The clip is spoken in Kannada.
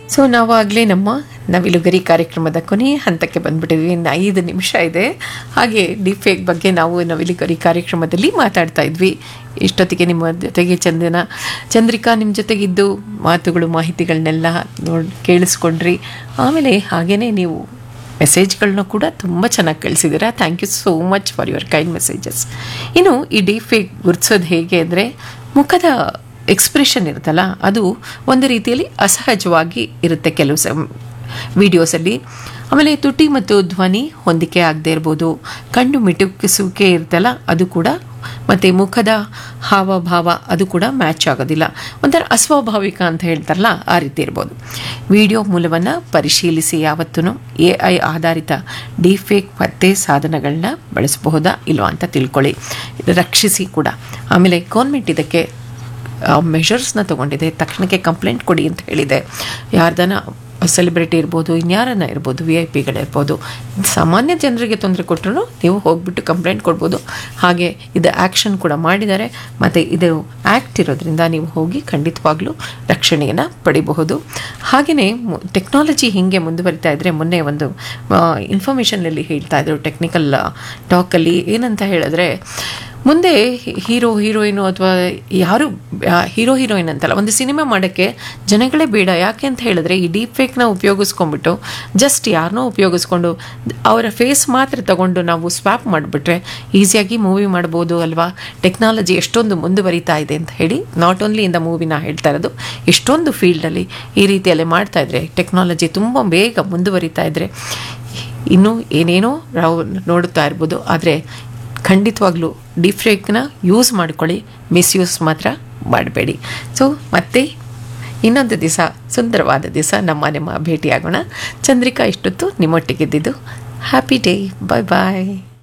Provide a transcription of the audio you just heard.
ಸೊ ನಾವು ಆಗಲೇ ನಮ್ಮ ನವಿಲುಗರಿ ಕಾರ್ಯಕ್ರಮದ ಕೊನೆಯ ಹಂತಕ್ಕೆ ಬಂದ್ಬಿಟ್ಟಿದ್ವಿ ಇನ್ನು ಐದು ನಿಮಿಷ ಇದೆ ಹಾಗೆ ಡಿಫೇಕ್ ಬಗ್ಗೆ ನಾವು ನವಿಲುಗರಿ ಕಾರ್ಯಕ್ರಮದಲ್ಲಿ ಮಾತಾಡ್ತಾ ಇದ್ವಿ ಇಷ್ಟೊತ್ತಿಗೆ ನಿಮ್ಮ ಜೊತೆಗೆ ಚಂದನ ಚಂದ್ರಿಕಾ ನಿಮ್ಮ ಜೊತೆಗಿದ್ದು ಮಾತುಗಳು ಮಾಹಿತಿಗಳನ್ನೆಲ್ಲ ನೋಡಿ ಕೇಳಿಸ್ಕೊಂಡ್ರಿ ಆಮೇಲೆ ಹಾಗೇನೇ ನೀವು ಮೆಸೇಜ್ಗಳನ್ನ ಕೂಡ ತುಂಬ ಚೆನ್ನಾಗಿ ಕಳಿಸಿದ್ದೀರಾ thank you so much for your kind messages ಇನ್ನು ಈ ಡಿಫೇಕ್ ಗುರ್ತಿಸೋದು ಹೇಗೆ ಅಂದರೆ ಮುಖದ ಎಕ್ಸ್ಪ್ರೆಷನ್ ಇರುತ್ತಲ್ಲ ಅದು ಒಂದು ರೀತಿಯಲ್ಲಿ ಅಸಹಜವಾಗಿ ಇರುತ್ತೆ ಕೆಲವು ಸ ವಿಡಿಯೋಸಲ್ಲಿ ಆಮೇಲೆ ತುಟಿ ಮತ್ತು ಧ್ವನಿ ಹೊಂದಿಕೆ ಆಗದೆ ಇರ್ಬೋದು ಕಣ್ಣು ಮಿಟುಕಿಸುವಿಕೆ ಇರುತ್ತಲ್ಲ ಅದು ಕೂಡ ಮತ್ತು ಮುಖದ ಹಾವಭಾವ ಅದು ಕೂಡ ಮ್ಯಾಚ್ ಆಗೋದಿಲ್ಲ ಒಂಥರ ಅಸ್ವಾಭಾವಿಕ ಅಂತ ಹೇಳ್ತಾರಲ್ಲ ಆ ರೀತಿ ಇರ್ಬೋದು ವಿಡಿಯೋ ಮೂಲವನ್ನು ಪರಿಶೀಲಿಸಿ ಯಾವತ್ತೂ ಎ ಐ ಆಧಾರಿತ ಡಿಫೇಕ್ ಪತ್ತೆ ಸಾಧನಗಳನ್ನ ಬಳಸಬಹುದಾ ಇಲ್ವಾ ಅಂತ ತಿಳ್ಕೊಳ್ಳಿ ರಕ್ಷಿಸಿ ಕೂಡ ಆಮೇಲೆ ಗೌರ್ಮೆಂಟ್ ಇದಕ್ಕೆ ಮೆಷರ್ಸ್ನ ತೊಗೊಂಡಿದೆ ತಕ್ಷಣಕ್ಕೆ ಕಂಪ್ಲೇಂಟ್ ಕೊಡಿ ಅಂತ ಹೇಳಿದೆ ಯಾರ್ದನ ಸೆಲೆಬ್ರಿಟಿ ಇರ್ಬೋದು ಇನ್ಯಾರನ್ನ ಇರ್ಬೋದು ವಿ ಐ ಪಿಗಳಿರ್ಬೋದು ಸಾಮಾನ್ಯ ಜನರಿಗೆ ತೊಂದರೆ ಕೊಟ್ಟರು ನೀವು ಹೋಗ್ಬಿಟ್ಟು ಕಂಪ್ಲೇಂಟ್ ಕೊಡ್ಬೋದು ಹಾಗೆ ಇದು ಆ್ಯಕ್ಷನ್ ಕೂಡ ಮಾಡಿದ್ದಾರೆ ಮತ್ತು ಇದು ಆ್ಯಕ್ಟ್ ಇರೋದ್ರಿಂದ ನೀವು ಹೋಗಿ ಖಂಡಿತವಾಗ್ಲೂ ರಕ್ಷಣೆಯನ್ನು ಪಡಿಬಹುದು ಹಾಗೆಯೇ ಟೆಕ್ನಾಲಜಿ ಹೀಗೆ ಮುಂದುವರಿತಾ ಇದ್ದರೆ ಮೊನ್ನೆ ಒಂದು ಇನ್ಫಾರ್ಮೇಷನಲ್ಲಿ ಹೇಳ್ತಾ ಇದ್ರು ಟೆಕ್ನಿಕಲ್ ಟಾಕಲ್ಲಿ ಏನಂತ ಹೇಳಿದ್ರೆ ಮುಂದೆ ಹೀರೋ ಹೀರೋಯಿನು ಅಥವಾ ಯಾರು ಹೀರೋ ಹೀರೋಯಿನ್ ಅಂತಲ್ಲ ಒಂದು ಸಿನಿಮಾ ಮಾಡೋಕ್ಕೆ ಜನಗಳೇ ಬೇಡ ಯಾಕೆ ಅಂತ ಹೇಳಿದ್ರೆ ಈ ಡೀಪ್ ಫೇಕ್ನ ಉಪಯೋಗಿಸ್ಕೊಂಡ್ಬಿಟ್ಟು ಜಸ್ಟ್ ಯಾರನ್ನೋ ಉಪಯೋಗಿಸ್ಕೊಂಡು ಅವರ ಫೇಸ್ ಮಾತ್ರ ತಗೊಂಡು ನಾವು ಸ್ವ್ಯಾಪ್ ಮಾಡಿಬಿಟ್ರೆ ಈಸಿಯಾಗಿ ಮೂವಿ ಮಾಡ್ಬೋದು ಅಲ್ವಾ ಟೆಕ್ನಾಲಜಿ ಎಷ್ಟೊಂದು ಮುಂದುವರಿತಾ ಇದೆ ಅಂತ ಹೇಳಿ ನಾಟ್ ಓನ್ಲಿ ಇಂದ ಮೂವಿನ ಹೇಳ್ತಾ ಇರೋದು ಎಷ್ಟೊಂದು ಫೀಲ್ಡಲ್ಲಿ ಈ ರೀತಿಯಲ್ಲಿ ಮಾಡ್ತಾ ಇದ್ರೆ ಟೆಕ್ನಾಲಜಿ ತುಂಬ ಬೇಗ ಮುಂದುವರಿತಾ ಇದ್ರೆ ಇನ್ನೂ ಏನೇನೋ ನಾವು ನೋಡುತ್ತಾ ಇರ್ಬೋದು ಆದರೆ ಖಂಡಿತವಾಗ್ಲೂ ಡಿಫ್ರೇಕ್ನ ಯೂಸ್ ಮಾಡ್ಕೊಳ್ಳಿ ಮಿಸ್ಯೂಸ್ ಮಾತ್ರ ಮಾಡಬೇಡಿ ಸೊ ಮತ್ತೆ ಇನ್ನೊಂದು ದಿವಸ ಸುಂದರವಾದ ದಿವಸ ನಮ್ಮ ನಿಮ್ಮ ಭೇಟಿಯಾಗೋಣ ಚಂದ್ರಿಕಾ ಇಷ್ಟೊತ್ತು ನಿಮ್ಮೊಟ್ಟಿಗಿದ್ದಿದ್ದು ಹ್ಯಾಪಿ ಡೇ ಬಾಯ್ ಬಾಯ್